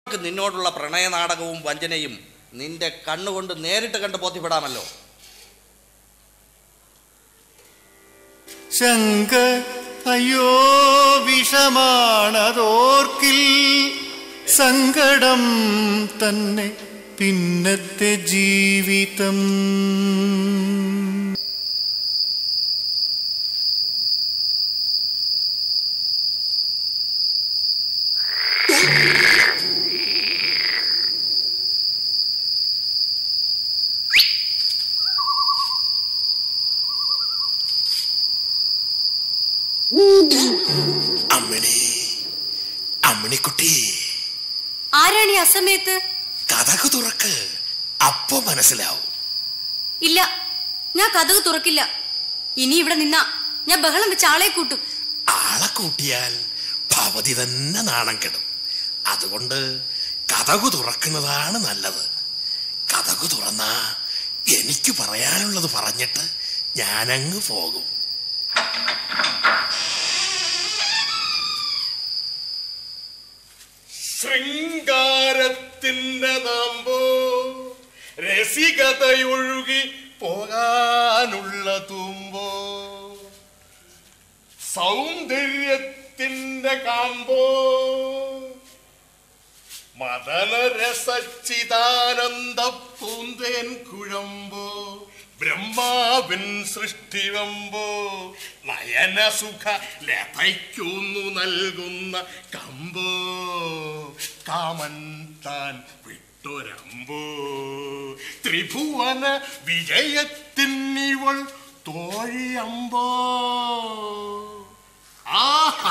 നിന്നോടുള്ള പ്രണയനാടകവും വഞ്ചനയും നിന്റെ കണ്ണുകൊണ്ട് നേരിട്ട് കണ്ട് ബോധ്യപ്പെടാമല്ലോ ശങ്ക അയ്യോ വിഷമാണതോർക്കിൽ സങ്കടം തന്നെ പിന്നത്തെ ജീവിതം അമ്മിണി അമ്മിണിക്കുട്ടി ആരാണ് ഈ അസമയത്ത് കഥകു തുറക്ക് അപ്പൊ മനസ്സിലാവും ഇല്ല ഞാൻ കഥക് തുറക്കില്ല ഇനി ഇവിടെ നിന്നാ ഞാൻ ബഹളം വെച്ച് ആളെ കൂട്ടും ആളെ കൂട്ടിയാൽ ഭവതി തന്നെ നാണം കെടും അതുകൊണ്ട് കഥകു തുറക്കുന്നതാണ് നല്ലത് കഥകു തുറന്നാ എനിക്ക് പറയാനുള്ളത് പറഞ്ഞിട്ട് ഞാനങ്ങ് പോകും ശൃംഗാരത്തിന്റെ നാമ്പോ രസികതയൊഴുകി പോകാനുള്ള തുമ്പോ സൗന്ദര്യത്തിന്റെ കാമ്പോ മദനരസച്ചിദാനന്ദ പൂന്തേൻ കുഴമ്പോ ബ്രഹ്മാവിൻ സൃഷ്ടിവമ്പോ നയനസുഖ ലതയ്ക്കുന്നു നൽകുന്ന കമ്പോ കാമൻ താൻ വിട്ടൊരമ്പോ ത്രിഭുവന വിജയത്തിനിവൾ തോഴിയമ്പോ ആ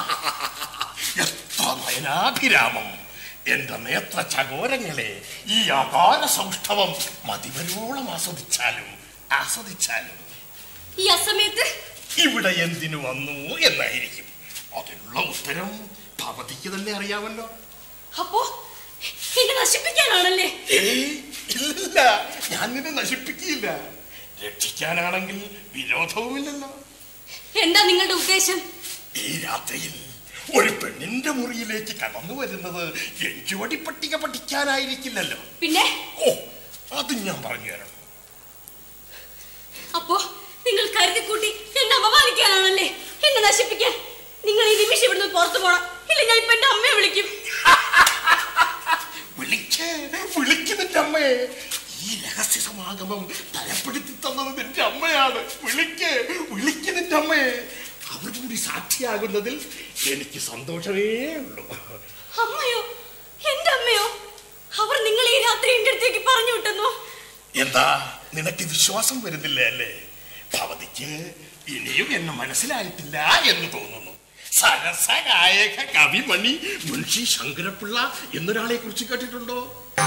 എത്ര നയനാഭിരാമം എന്റെ നേത്ര ചകോരങ്ങളെ ഈ ആകാര സൗഷ്ഠവം മതിവരോളം ആസ്വദിച്ചാലും ആസ്വദിച്ചാലും ഈ അസമയത്ത് ഇവിടെ എന്തിനു വന്നു എന്നായിരിക്കും അതിനുള്ള ഉത്തരം ഭവതിക്ക് തന്നെ അറിയാമല്ലോ അപ്പോ എന്നെ നശിപ്പിക്കാനാണല്ലേ ഏയ് ഇല്ല ഞാൻ നിന്നെ നശിപ്പിക്കില്ല രക്ഷിക്കാനാണെങ്കിൽ വിരോധവുമില്ലല്ലോ എന്താ നിങ്ങളുടെ ഉദ്ദേശം ഈ രാത്രിയിൽ ഒരു പെണ്ണിന്റെ മുറിയിലേക്ക് കടന്നു വരുന്നത് എഞ്ചുവടി പട്ടിക പഠിക്കാനായിരിക്കില്ലല്ലോ പിന്നെ ഓ അത് ഞാൻ പറഞ്ഞു തരണം അപ്പോ നിങ്ങൾ കരുതി കൂട്ടി എന്നെ അപമാനിക്കാനാണല്ലേ എന്നെ നശിപ്പിക്കാൻ നിങ്ങൾ ഈ നിമിഷം ഇവിടുന്ന് പുറത്തു പോണം ഇല്ല ഞാൻ ഇപ്പൊ എന്റെ അമ്മയെ വിളിക്കും വിളിക്ക് വിളിക്ക് നിന്റെ അമ്മയെ ഈ രഹസ്യ സമാഗമം തലപ്പെടുത്തി തന്നത് നിന്റെ അമ്മയാണ് വിളിക്ക് വിളിക്ക് നിന്റെ അമ്മയെ അവർ കൂടി സാക്ഷിയാകുന്നതിൽ എനിക്ക് സന്തോഷമേ ഉള്ളൂ അമ്മയോ എന്റെ അമ്മയോ അവർ നിങ്ങൾ ഈ രാത്രി എന്റെ അടുത്തേക്ക് പറഞ്ഞു വിട്ടെന്നോ എന്താ നിനക്ക് വിശ്വാസം വരുന്നില്ല അല്ലേ ഭവതിക്ക് ഇനിയും എന്നെ മനസ്സിലായിട്ടില്ല എന്ന് തോന്നുന്നു സരസഗായക കവിമണി മുൻഷി ശങ്കരപ്പിള്ള എന്നൊരാളെ കുറിച്ച് കേട്ടിട്ടുണ്ടോ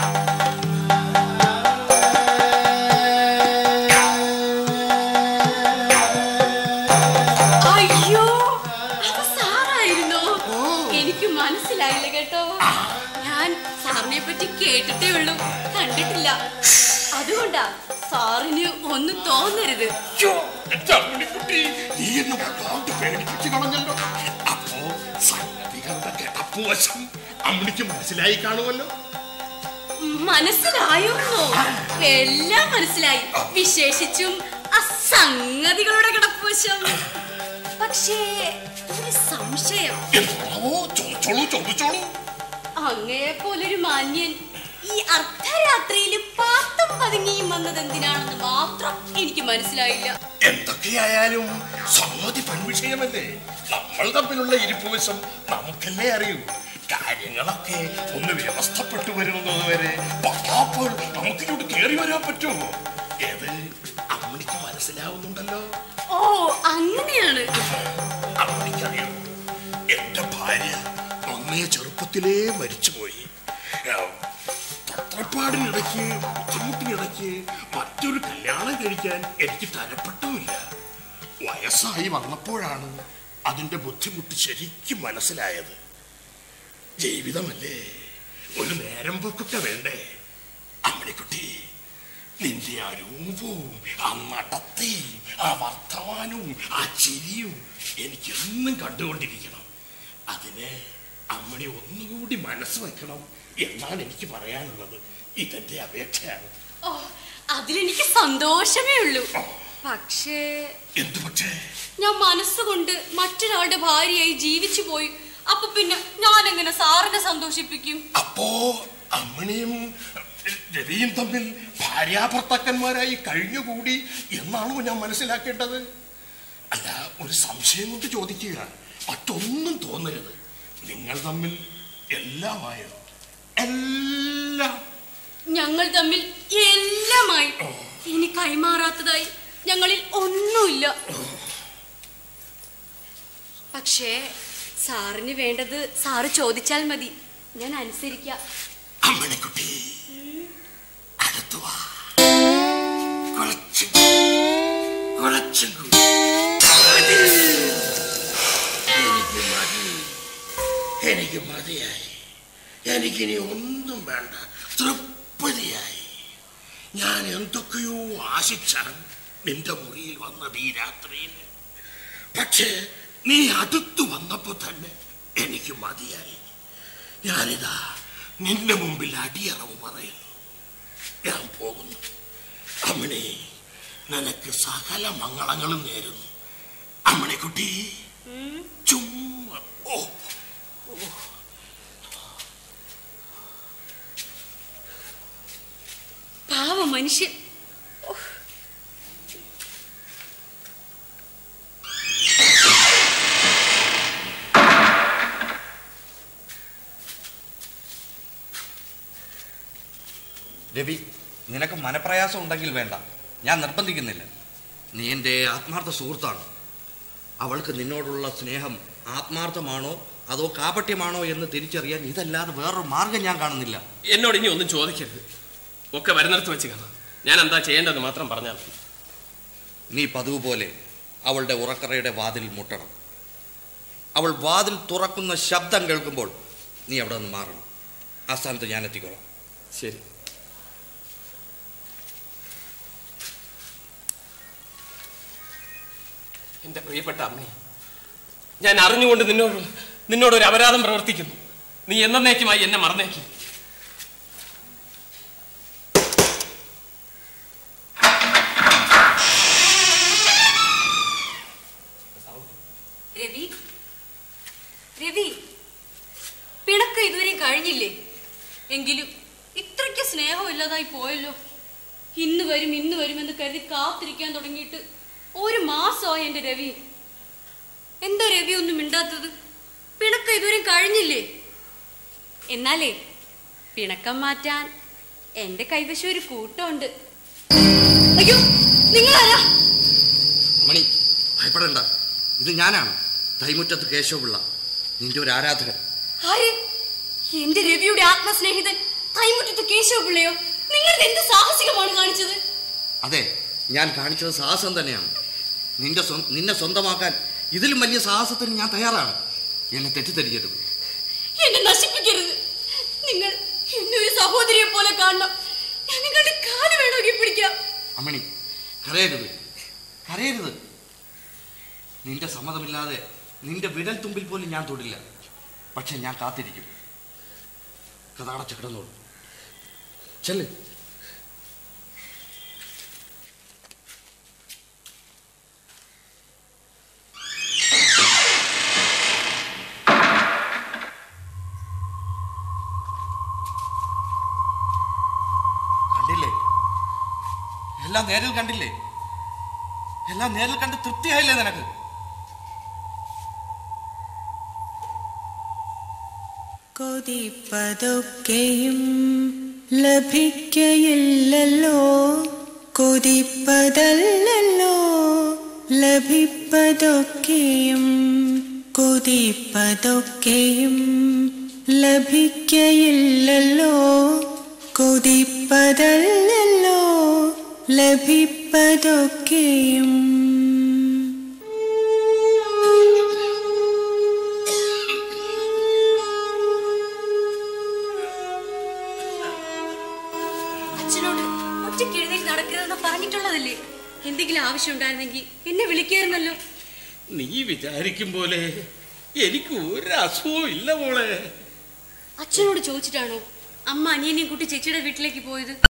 അയ്യോ അത് സാറായിരുന്നോ എനിക്ക് മനസ്സിലായില്ല കേട്ടോ ഞാൻ സാറിനെ പറ്റി കേട്ടിട്ടേ ഉള്ളൂ കണ്ടിട്ടില്ല അതുകൊണ്ടാ സാറിന് ഒന്നും തോന്നരുത് അയ്യോ, എന്റെ അമ്മിണിക്കുട്ടി, നീ എന്നെ വല്ലാണ്ട് പേടിപ്പിച്ച് കളഞ്ഞല്ലോ അപ്പോ സംഗതികളുടെ കിടപ്പുവശം അമ്മിണിക്ക് മനസ്സിലായി കാണുമല്ലോ മനസ്സിലായോന്നോ എല്ലാം മനസ്സിലായി വിശേഷിച്ചും ആ സംഗതികളുടെ കിടപ്പുവശം പക്ഷേ ഒരു സംശയം എന്താവോ ചോദിച്ചോളൂ ചോദിച്ചോളൂ അങ്ങയെ പോലൊരു മാന്യൻ ഈ അർദ്ധരാത്രിയിൽ പാത്തും പതുങ്ങിയും വന്നത് എന്തിനാണെന്ന് മാത്രം എനിക്ക് മനസ്സിലായില്ല എന്തൊക്കെയായാലും സംഗതി പെൺവിഷയമല്ലേ നമ്മൾ തമ്മിലുള്ള ഇരിപ്പുവശം നമുക്കല്ലേ അറിയൂ കാര്യങ്ങളൊക്കെ ഒന്ന് വ്യവസ്ഥപ്പെട്ടു വരുന്നത് വരെ പട്ടാപ്പോൾ നമുക്കിങ്ങോട്ട് കേറി വരാൻ പറ്റുമോ ഏത് അമ്മണിക്ക് മനസ്സിലാവുന്നുണ്ടല്ലോ ഓ അങ്ങനെയാണ് അമ്മണിക്കറിയോ എന്റെ ഭാര്യ നന്നേ ചെറുപ്പത്തിലേ മരിച്ചുപോയി ആ, തത്രപ്പാടിനിടയ്ക്ക് ബുദ്ധിമുട്ടിനിടയ്ക്ക് മറ്റൊരു കല്യാണം കഴിക്കാൻ എനിക്ക് തരപ്പെട്ടുമില്ല വയസ്സായി വന്നപ്പോഴാണ് അതിന്റെ ബുദ്ധിമുട്ട് ശരിക്കും മനസ്സിലായത് ജീവിതമല്ലേ ഒരു നേരം പോക്കൊക്കെ വേണ്ടേ അമ്മണിക്കുട്ടി നിന്റെ ആ രൂപവും ആ നടത്തിയും ആ വർത്തമാനവും ആ ചിരിയും എനിക്ക് എന്നും കണ്ടുകൊണ്ടിരിക്കണം അതിന് അമ്മണി ഒന്നുകൂടി മനസ്സ് വെക്കണം എന്നാണ് എനിക്ക് പറയാനുള്ളത് ഇതെന്റെ അപേക്ഷയാണ് ഓ അതിലെനിക്ക് സന്തോഷമേ ഉള്ളൂ പക്ഷേ എന്തു പക്ഷേ ഞാൻ മനസ്സുകൊണ്ട് മറ്റൊരാളുടെ ഭാര്യയായി ജീവിച്ചു പോയി അപ്പൊ പിന്നെ ഞാൻ എങ്ങനെ സാറിനെ സന്തോഷിപ്പിക്കും അപ്പോ അമ്മിണിയും രവിയും തമ്മിൽ ഭാര്യാഭർത്താക്കന്മാരായി കഴിഞ്ഞുകൂടി എന്നാണോ ഞാൻ മനസ്സിലാക്കേണ്ടത് അല്ല ഒരു സംശയം കൊണ്ട് ചോദിക്കുക മറ്റൊന്നും തോന്നരുത് നിങ്ങൾ തമ്മിൽ എല്ലാമായോ എല്ലാം ഞങ്ങൾ തമ്മിൽ എല്ലാമായി ഇനി കൈമാറാത്തതായി ഞങ്ങളിൽ ഒന്നുമില്ല പക്ഷേ സാറിന് വേണ്ടത് സാറ് ചോദിച്ചാൽ മതി ഞാൻ അനുസരിക്കാം അമ്മിണിക്കുട്ടി അടുത്തു വാ കുറച്ചും കുറച്ചും കൂടി. എനിക്ക് മതി എനിക്ക് മതിയായി എനിക്കിനി ഒന്നും വേണ്ട തൃപ്തിയായി ഞാൻ എന്തൊക്കെയോ ആശിച്ചാണ് നിന്റെ മുറിയിൽ വന്നത് ഈ രാത്രിയിൽ പക്ഷേ നീ അടുത്തു വന്നപ്പോ തന്നെ എനിക്ക് മതിയായി ഞാനിതാ നിന്റെ മുമ്പിൽ അടിയറവ് പറയുന്നു ഞാൻ പോകുന്നു അമ്മണി നിനക്ക് സകല മംഗളങ്ങളും നേരുന്നു അമ്മണിക്കുട്ടി ചുമ്മാ ഓ പാവ മനുഷ്യൻ രവി നിനക്ക് മനപ്രയാസം ഉണ്ടെങ്കിൽ വേണ്ട ഞാൻ നിർബന്ധിക്കുന്നില്ല നീ എൻ്റെ ആത്മാർത്ഥ സുഹൃത്താണ് അവൾക്ക് നിന്നോടുള്ള സ്നേഹം ആത്മാർത്ഥമാണോ അതോ കാപട്യമാണോ എന്ന് തിരിച്ചറിയാൻ ഇതല്ലാതെ വേറൊരു മാർഗം ഞാൻ കാണുന്നില്ല എന്നോട് ഇനി ഒന്നും ചോദിക്കരുത് ഒക്കെ വരുന്നിടത്ത് വെച്ച് കാണാം ഞാൻ എന്താ ചെയ്യേണ്ടതെന്ന് മാത്രം പറഞ്ഞാൽ മതി നീ പതിവ് പോലെ അവളുടെ ഉറക്കറയുടെ വാതിൽ മുട്ടണം അവൾ വാതിൽ തുറക്കുന്ന ശബ്ദം കേൾക്കുമ്പോൾ നീ അവിടെ നിന്ന് മാറണം ആ സ്ഥാനത്ത് ഞാൻ എത്തിക്കോളാം ശരി എന്റെ പ്രിയപ്പെട്ട അമ്മേ ഞാൻ അറിഞ്ഞുകൊണ്ട് നിന്നോട് നിന്നോട് ഒരു അപരാധം പ്രവർത്തിക്കുന്നു നീ എന്നേക്കുമായി എന്നെ മറന്നേക്കും രവി രവി പിണക്ക ഇതുവരെയും കഴിഞ്ഞില്ലേ എങ്കിലും ഇത്രയ്ക്ക് സ്നേഹമില്ലാതായി പോയല്ലോ ഇന്ന് വരും ഇന്ന് വരുമെന്ന് കരുതി കാത്തിരിക്കാൻ തുടങ്ങിയിട്ട് ഒരു മാസമായി എന്റെ രവി എന്താ രവി ഒന്നും മിണ്ടാത്തത് പിണക്ക ഇതുവരെയും കഴിഞ്ഞില്ലേ എന്നാലേ പിണക്കം മാറ്റാൻ എന്റെ കൈവശം ഒരു കൂട്ടമുണ്ട് അയ്യോ നിങ്ങളാരാ മണി ഭയപ്പെടണ്ട ഇത് ഞാനാണ് തൈമുറ്റത്ത് കേശവപിള്ള നിന്റെ ഒരു ആരാധകൻ ആര് എന്റെ രവിയുടെ ആത്മസ്നേഹിതൻ കൈമുറ്റത്ത് കേശവപിള്ളയോ നിങ്ങൾ എന്ത് സാഹസികമാണ് കാണിച്ചത് അതെ ഞാൻ കാണിച്ചത് സാഹസം തന്നെയാണ് നിന്റെ സ്വ- നിന്നെ സ്വന്തമാക്കാൻ ഇതിലും വലിയ സാഹസത്തിന് ഞാൻ തയ്യാറാണ് എന്നെ തെറ്റിദ്ധരിക്കരുത് എന്നെ നശിപ്പിക്കരുത് നിങ്ങൾ എന്നെ ഒരു സഹോദരിയെ പോലെ കാണണം ഞാൻ നിങ്ങളുടെ കാല് വേണമെങ്കിൽ പിടിക്കാം അമ്മണി കരയരുത് കരയരുത് നിന്റെ സമ്മതമില്ലാതെ നിന്റെ വിരൽ തുമ്പിൽ പോലും ഞാൻ തൊടില്ല പക്ഷെ ഞാൻ കാത്തിരിക്കും കഥ അടച്ച് കിടന്നോളൂ ചെല്ല് കണ്ടില്ലേ എല്ലാം നേരിൽ കണ്ടില്ലേ എല്ലാം നേരിൽ കണ്ട് തൃപ്തിയായില്ലേ നിനക്ക് കൊതിപ്പതൊക്കെയും ലഭിക്കയില്ലല്ലോ കൊതിപ്പതല്ലല്ലോ ലഭിപ്പതൊക്കെയും കൊതിപ്പതൊക്കെയും ലഭിക്കയില്ലല്ലോ കൊതിപ്പതല്ലല്ലോ ലഭിപ്പതൊക്കെയും അച്ഛനോട് ഒറ്റയ്ക്ക് എഴുന്നേറ്റ് നടക്കരുതെന്ന് പറഞ്ഞിട്ടുള്ളതല്ലേ എന്തെങ്കിലും ആവശ്യം ഉണ്ടായിരുന്നെങ്കിൽ എന്നെ വിളിക്കായിരുന്നല്ലോ നീ വിചാരിക്കും പോലെ എനിക്ക് ഒരു അസുഖവും ഇല്ല മോളെ അച്ഛനോട് ചോദിച്ചിട്ടാണോ അമ്മ അനിയനെയും കൂട്ടി ചേച്ചിയുടെ വീട്ടിലേക്ക് പോയത്